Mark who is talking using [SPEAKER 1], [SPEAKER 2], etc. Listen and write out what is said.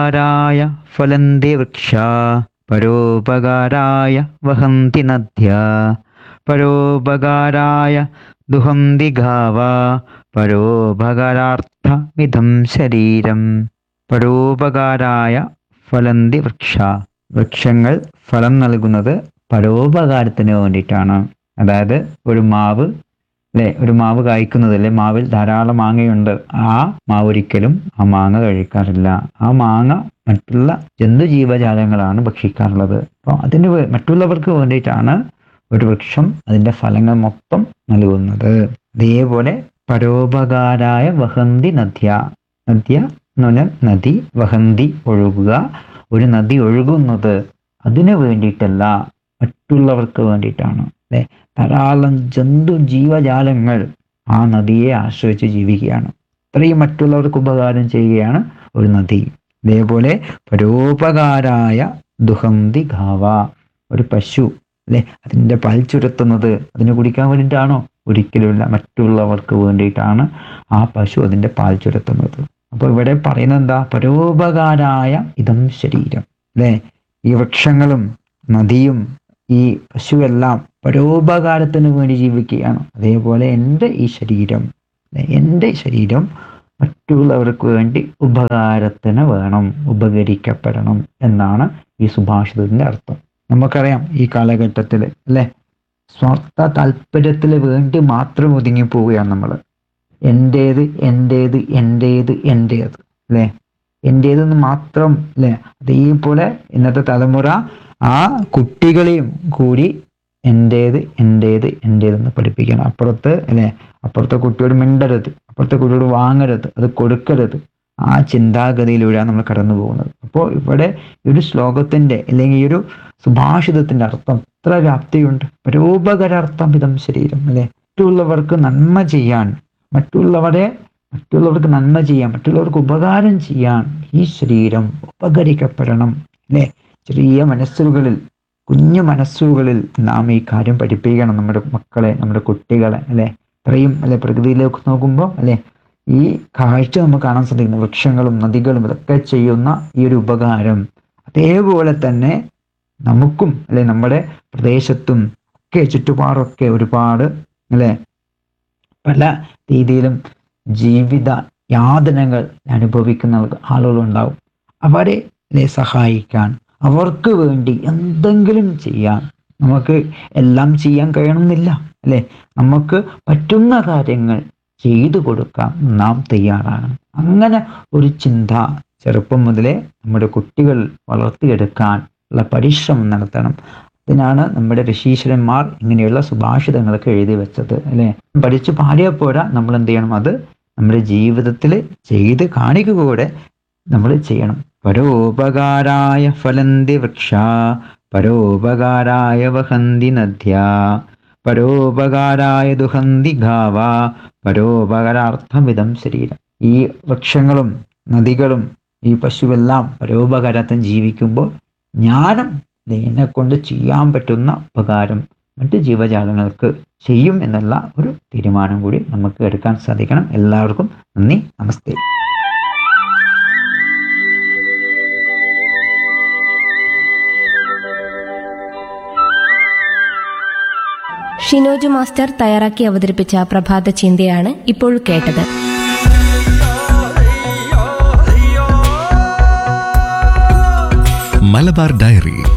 [SPEAKER 1] പരോപകാരായ ഫലന്തി വൃക്ഷ പരോപകാരായ വഹന്തി നദ്യ പരോപകാരായ ദുഹന്തി ഗാവ പരോപകാരാർത്ഥമിതം ശരീരം പരോപകാരായ ഫലന്തി വൃക്ഷ വൃക്ഷങ്ങൾ ഫലം നൽകുന്നത് പരോപകാരത്തിന് വേണ്ടിയിട്ടാണ് അതായത് ഒരു മാവ് അല്ലെ ഒരു മാവ് കായ്ക്കുന്നത് അല്ലെ മാവിൽ ധാരാളം മാങ്ങയുണ്ട് ആ മാവ് ഒരിക്കലും ആ മാങ്ങ കഴിക്കാറില്ല ആ മാങ്ങ മറ്റുള്ള ജന്തുജീവജാലങ്ങളാണ് ഭക്ഷിക്കാറുള്ളത് അപ്പോൾ അതിന് വേ- മറ്റുള്ളവർക്ക് വേണ്ടിയിട്ടാണ് ഒരു വൃക്ഷം അതിന്റെ ഫലങ്ങൾ മൊത്തം നൽകുന്നത് അതേപോലെ പരോപകാരായ വഹന്തി നദ്യ നദ്യ എന്ന് പറഞ്ഞാൽ നദി വഹന്തി ഒഴുകുക ഒരു നദി ഒഴുകുന്നത് അതിനു വേണ്ടിയിട്ടല്ല മറ്റുള്ളവർക്ക് വേണ്ടിയിട്ടാണ് അല്ലെ ധാരാളം ജന്തു ജീവജാലങ്ങൾ ആ നദിയെ ആശ്രയിച്ച് ജീവിക്കുകയാണ് ഇത്രയും മറ്റുള്ളവർക്ക് ഉപകാരം ചെയ്യുകയാണ് ഒരു നദി ഇതേപോലെ പരോപകാരായ ദുഹന്തി ഘാവ ഒരു പശു അല്ലെ അതിൻ്റെ പാൽ ചുരത്തുന്നത് അതിന് കുടിക്കാൻ വേണ്ടിയിട്ടാണോ ഒരിക്കലുമില്ല മറ്റുള്ളവർക്ക് വേണ്ടിയിട്ടാണ് ആ പശു അതിൻ്റെ പാൽ ചുരത്തുന്നത് അപ്പോൾ ഇവിടെ പറയുന്നത് എന്താ പരോപകാരായ ഇതം ശരീരം അല്ലെ ഈ വൃക്ഷങ്ങളും നദിയും ഈ പശുവെല്ലാം പരോപകാരത്തിന് വേണ്ടി ജീവിക്കുകയാണ് അതേപോലെ എൻ്റെ ഈ ശരീരം അല്ലെ, എൻ്റെ ശരീരം മറ്റുള്ളവർക്ക് വേണ്ടി ഉപകാരത്തിന് വേണം ഉപകരിക്കപ്പെടണം എന്നാണ് ഈ സുഭാഷിതത്തിന്റെ അർത്ഥം നമുക്കറിയാം ഈ കാലഘട്ടത്തിൽ അല്ലെ സ്വാർത്ഥ താല്പര്യത്തിന് വേണ്ടി മാത്രം ഒതുങ്ങി പോവുകയാണ് നമ്മൾ എൻ്റേത് എൻ്റേത് എൻ്റേത് എൻ്റേത് അല്ലെ എൻ്റേതെന്ന് മാത്രം അല്ലെ അതേപോലെ ഇന്നത്തെ തലമുറ ആ കുട്ടികളെയും കൂടി എൻ്റേത് എൻ്റേത് എൻ്റേതെന്ന് പഠിപ്പിക്കണം അപ്പുറത്ത് അല്ലെ അപ്പുറത്തെ കുട്ടിയോട് മിണ്ടരുത് അപ്പുറത്തെ കുട്ടിയോട് വാങ്ങരുത് അത് കൊടുക്കരുത് ആ ചിന്താഗതിയിലൂടെയാണ് നമ്മൾ കടന്നു പോകുന്നത് അപ്പോൾ ഇവിടെ ഈ ഒരു ശ്ലോകത്തിന്റെ അല്ലെങ്കിൽ ഈ ഒരു സുഭാഷിതത്തിന്റെ അർത്ഥം എത്ര വ്യാപ്തിയുണ്ട് പരോപകരാർത്ഥം ഇതം ശരീരം അല്ലെ മറ്റുള്ളവർക്ക് നന്മ ചെയ്യാൻ മറ്റുള്ളവരെ മറ്റുള്ളവർക്ക് നന്മ ചെയ്യാൻ മറ്റുള്ളവർക്ക് ഉപകാരം ചെയ്യാൻ ഈ ശരീരം ഉപകരിക്കപ്പെടണം അല്ലെ ചെറിയ മനസ്സുകളിൽ കുഞ്ഞു മനസ്സുകളിൽ നാം ഈ കാര്യം പഠിപ്പിക്കണം നമ്മുടെ മക്കളെ നമ്മുടെ കുട്ടികളെ അല്ലെ ഇത്രയും അല്ലെ പ്രകൃതിയിലേക്ക് നോക്കുമ്പോൾ അല്ലെ ഈ കാഴ്ച നമുക്ക് കാണാൻ സാധിക്കുന്നു വൃക്ഷങ്ങളും നദികളും ഇതൊക്കെ ചെയ്യുന്ന ഈ ഒരു ഉപകാരം അതേപോലെ തന്നെ നമുക്കും അല്ലെ നമ്മുടെ പ്രദേശത്തും ഒക്കെ ചുറ്റുപാടൊക്കെ ഒരുപാട് അല്ലെ പല രീതിയിലും ജീവിത യാതനകൾ അനുഭവിക്കുന്ന ആളുകളുണ്ടാവും അവരെ അല്ലെ സഹായിക്കാൻ അവർക്ക് വേണ്ടി എന്തെങ്കിലും ചെയ്യാൻ നമുക്ക് എല്ലാം ചെയ്യാൻ കഴിയണമെന്നില്ല അല്ലെ നമുക്ക് പറ്റുന്ന കാര്യങ്ങൾ ചെയ്തു കൊടുക്കാൻ നാം തയ്യാറാകണം അങ്ങനെ ഒരു ചിന്ത ചെറുപ്പം മുതലേ നമ്മുടെ കുട്ടികൾ വളർത്തിയെടുക്കാൻ ഉള്ള പരിശ്രമം നടത്തണം അതിനാണ് നമ്മുടെ ഋഷീശ്വരന്മാർ ഇങ്ങനെയുള്ള സുഭാഷിതങ്ങളൊക്കെ എഴുതി വെച്ചത് അല്ലെ പഠിച്ചു പാടിയാൽ പോരാ നമ്മൾ എന്ത് ചെയ്യണം അത് നമ്മുടെ ജീവിതത്തിൽ ചെയ്ത് കാണിക്കുക കൂടെ നമ്മൾ ചെയ്യണം പരോപകാരായ ഫലന്തി വൃക്ഷ പരോപകാരായ വഹന്തി നദ്യ പരോപകാരായ ദുഹന്തി ഗാവ പരോപകാരാർത്ഥമിതം ശരീരം ഈ വൃക്ഷങ്ങളും നദികളും ഈ പശുവെല്ലാം പരോപകാരത്തിന് ജീവിക്കുമ്പോൾ ജ്ഞാനം എന്നെ കൊണ്ട് ചെയ്യാൻ പറ്റുന്ന ഉപകാരം മറ്റ് ജീവജാലങ്ങൾക്ക് ചെയ്യും എന്നുള്ള ഒരു തീരുമാനം കൂടി നമുക്ക് എടുക്കാൻ സാധിക്കണം എല്ലാവർക്കും നന്ദി നമസ്തേ
[SPEAKER 2] ഷിനോജു മാസ്റ്റർ തയ്യാറാക്കി അവതരിപ്പിച്ച പ്രഭാത ചിന്തയാണ് ഇപ്പോൾ കേട്ടത്
[SPEAKER 3] മലബാർ ഡയറി